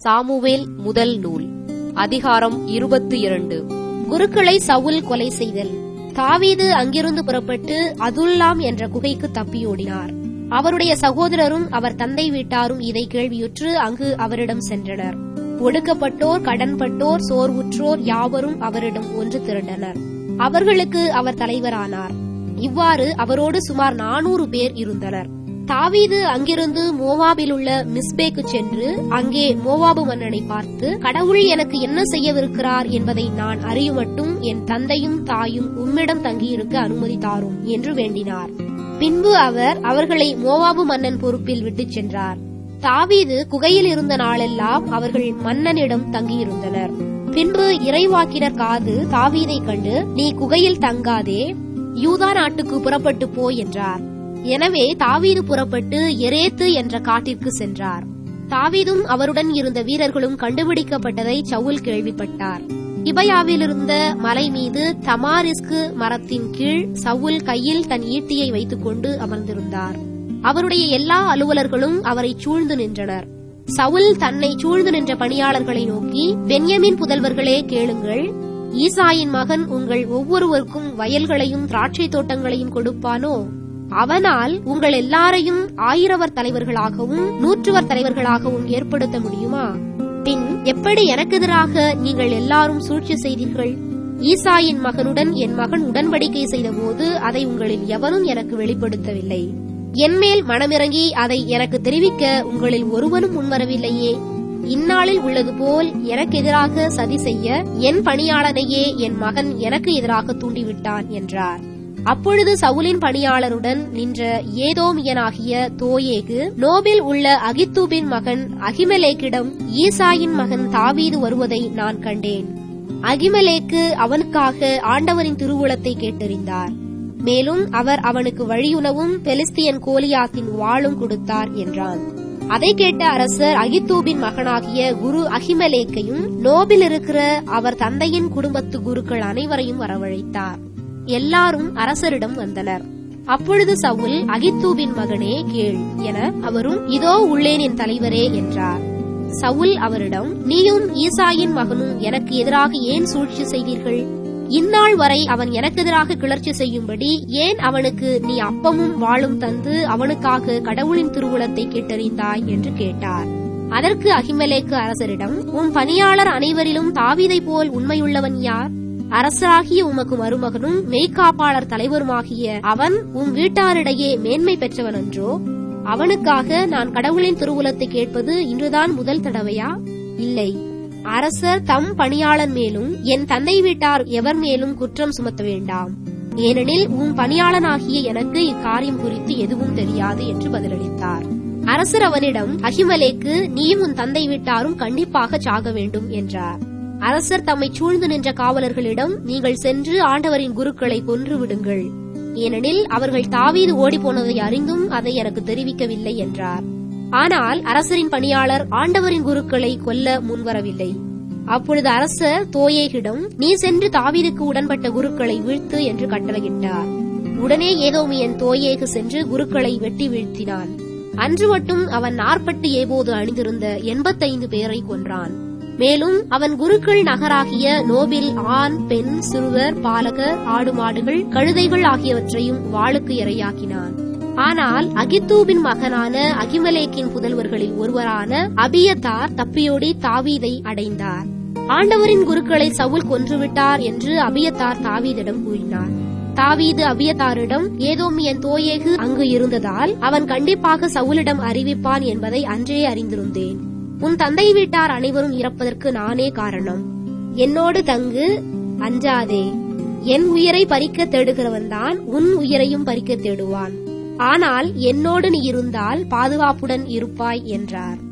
Samuel முதல் நூல் அதிகாரம் இருபத்தி இரண்டு குருக்களை சவுல் கொலை செய்தல் தாவீது அங்கிருந்து புறப்பட்டு அதுல்லாம் என்ற குகைக்கு தப்பியோடினார் அவருடைய சகோதரரும் அவர் தந்தை வீட்டாரும் இதை கேள்வியுற்று அங்கு அவரிடம் சென்றனர் ஒடுக்கப்பட்டோர் கடன்பட்டோர் சோர்வுற்றோர் யாவரும் அவரிடம் ஒன்று திரண்டனர் அவர்களுக்கு அவர் தலைவரானார் இவ்வாறு அவரோடு சுமார் நானூறு பேர் இருந்தனர் தாவீது அங்கிருந்து மோவாபில் உள்ள மிஸ்பேக்கு சென்று அங்கே மோவாபு மன்னனை பார்த்து கடவுள் எனக்கு என்ன செய்யவிருக்கிறார் என்பதை நான் அறியுமட்டும் என் தந்தையும் தாயும் உம்மிடம் தங்கியிருக்க அனுமதி தாரும் என்று வேண்டினார் பின்பு அவர் அவர்களை மோவாபு மன்னன் பொறுப்பில் விட்டுச் சென்றார் தாவீது குகையில் இருந்த நாளெல்லாம் அவர்கள் மன்னனிடம் தங்கியிருந்தனர் பின்பு இறைவாக்கினர் காது தாவீதை கண்டு நீ குகையில் தங்காதே யூதா நாட்டுக்கு புறப்பட்டு போ என்றார் எனவே தாவீது புறப்பட்டு எரேத்து என்ற காட்டிற்கு சென்றார் தாவீதும் அவருடன் இருந்த வீரர்களும் கண்டுபிடிக்கப்பட்டதை சவுல் கேள்விப்பட்டார் இபயாவிலிருந்த மலை மீது தமாரிஸ்கு மரத்தின் கீழ் சவுல் கையில் தன் ஈட்டியை வைத்துக் கொண்டு அமர்ந்திருந்தார் அவருடைய எல்லா அலுவலர்களும் அவரை சூழ்ந்து நின்றனர் சவுல் தன்னை சூழ்ந்து நின்ற பணியாளர்களை நோக்கி பென்யமின் புதல்வர்களே கேளுங்கள் ஈசாயின் மகன் உங்கள் ஒவ்வொருவருக்கும் வயல்களையும் திராட்சை தோட்டங்களையும் கொடுப்பானோ அவனால் உங்கள் எல்லாரையும் ஆயிரவர் தலைவர்களாகவும் நூற்றுவர் தலைவர்களாகவும் ஏற்படுத்த முடியுமா பின் எப்படி எனக்கு எதிராக நீங்கள் எல்லாரும் சூழ்ச்சி செய்தீர்கள் ஈசாயின் மகனுடன் என் மகன் உடன்படிக்கை செய்தபோது அதை உங்களில் எவரும் எனக்கு வெளிப்படுத்தவில்லை என்மேல் மனமிறங்கி அதை எனக்கு தெரிவிக்க உங்களில் ஒருவனும் முன்வரவில்லையே இந்நாளில் உள்ளது போல் எனக்கு எதிராக சதி செய்ய என் பணியாளனையே என் மகன் எனக்கு எதிராக தூண்டிவிட்டான் என்றார் அப்பொழுது சவுலின் பணியாளருடன் நின்ற ஏதோமியனாகிய தோயேகு நோபில் உள்ள அகித்தூபின் மகன் அகிமலேக்கிடம் ஈசாயின் மகன் தாவீது வருவதை நான் கண்டேன் அகிமலேக்கு அவனுக்காக ஆண்டவரின் திருவுளத்தை கேட்டறிந்தார் மேலும் அவர் அவனுக்கு வழியுணவும் பெலிஸ்தியன் கோலியாத்தின் வாளும் கொடுத்தார் என்றான் அதை கேட்ட அரசர் அகித்தூபின் மகனாகிய குரு அகிமலேக்கையும் நோபில் இருக்கிற அவர் தந்தையின் குடும்பத்து குருக்கள் அனைவரையும் வரவழைத்தார் எல்லாரும் அரசரிடம் வந்தனர் அப்பொழுது சவுல் அகித்தூபின் மகனே கேள் என அவரும் இதோ உள்ளேன் என் தலைவரே என்றார் சவுல் அவரிடம் நீயும் ஈசாயின் மகனும் எனக்கு எதிராக ஏன் சூழ்ச்சி செய்தீர்கள் இந்நாள் வரை அவன் எனக்கு எதிராக கிளர்ச்சி செய்யும்படி ஏன் அவனுக்கு நீ அப்பமும் வாளும் தந்து அவனுக்காக கடவுளின் திருவுளத்தை கேட்டறிந்தாய் என்று கேட்டார் அதற்கு அகிமலேக்கு அரசரிடம் உன் பணியாளர் அனைவரிலும் தாவிதை போல் உண்மையுள்ளவன் யார் அரசராகிய உமக்கு மருமகனும் மெய்காப்பாளர் தலைவருமாகிய அவன் உம் வீட்டாரிடையே மேன்மை பெற்றவன் என்றோ அவனுக்காக நான் கடவுளின் திருவுலத்தை கேட்பது இன்றுதான் முதல் தடவையா இல்லை அரசர் தம் பணியாளன் மேலும் என் தந்தை வீட்டார் எவர் மேலும் குற்றம் சுமத்த வேண்டாம் ஏனெனில் உன் பணியாளனாகிய எனக்கு இக்காரியம் குறித்து எதுவும் தெரியாது என்று பதிலளித்தார் அரசர் அவனிடம் அகிமலேக்கு நீயும் உன் தந்தை வீட்டாரும் கண்டிப்பாக சாக வேண்டும் என்றார் அரசர் தம்மை சூழ்ந்து நின்ற காவலர்களிடம் நீங்கள் சென்று ஆண்டவரின் குருக்களை கொன்று விடுங்கள் ஏனெனில் அவர்கள் தாவீது ஓடிப்போனதை அறிந்தும் அதை எனக்கு தெரிவிக்கவில்லை என்றார் ஆனால் அரசரின் பணியாளர் ஆண்டவரின் குருக்களை கொல்ல முன்வரவில்லை அப்பொழுது அரசர் தோயேகிடம் நீ சென்று தாவீதுக்கு உடன்பட்ட குருக்களை வீழ்த்து என்று கட்டளையிட்டார் உடனே ஏதோமியன் தோயேகு சென்று குருக்களை வெட்டி வீழ்த்தினான் அன்று மட்டும் அவன் நாற்பட்டு ஏபோது அணிந்திருந்த எண்பத்தைந்து பேரை கொன்றான் மேலும் அவன் குருக்கள் நகராகிய நோபில் ஆண் பெண் சிறுவர் பாலகர் ஆடு மாடுகள் கழுதைகள் ஆகியவற்றையும் வாளுக்கு இரையாக்கினான் ஆனால் அகித்தூபின் மகனான அகிமலேக்கின் புதல்வர்களில் ஒருவரான அபியத்தார் தப்பியோடி தாவீதை அடைந்தார் ஆண்டவரின் குருக்களை சவுல் கொன்றுவிட்டார் என்று அபியத்தார் தாவீதிடம் கூறினார் தாவீது அபியத்தாரிடம் ஏதோமியன் தோயேகு அங்கு இருந்ததால் அவன் கண்டிப்பாக சவுலிடம் அறிவிப்பான் என்பதை அன்றே அறிந்திருந்தேன் உன் தந்தை வீட்டார் அனைவரும் இறப்பதற்கு நானே காரணம் என்னோடு தங்கு அஞ்சாதே என் உயிரை பறிக்க தேடுகிறவன்தான் உன் உயிரையும் பறிக்க தேடுவான் ஆனால் என்னோடு நீ இருந்தால் பாதுகாப்புடன் இருப்பாய் என்றார்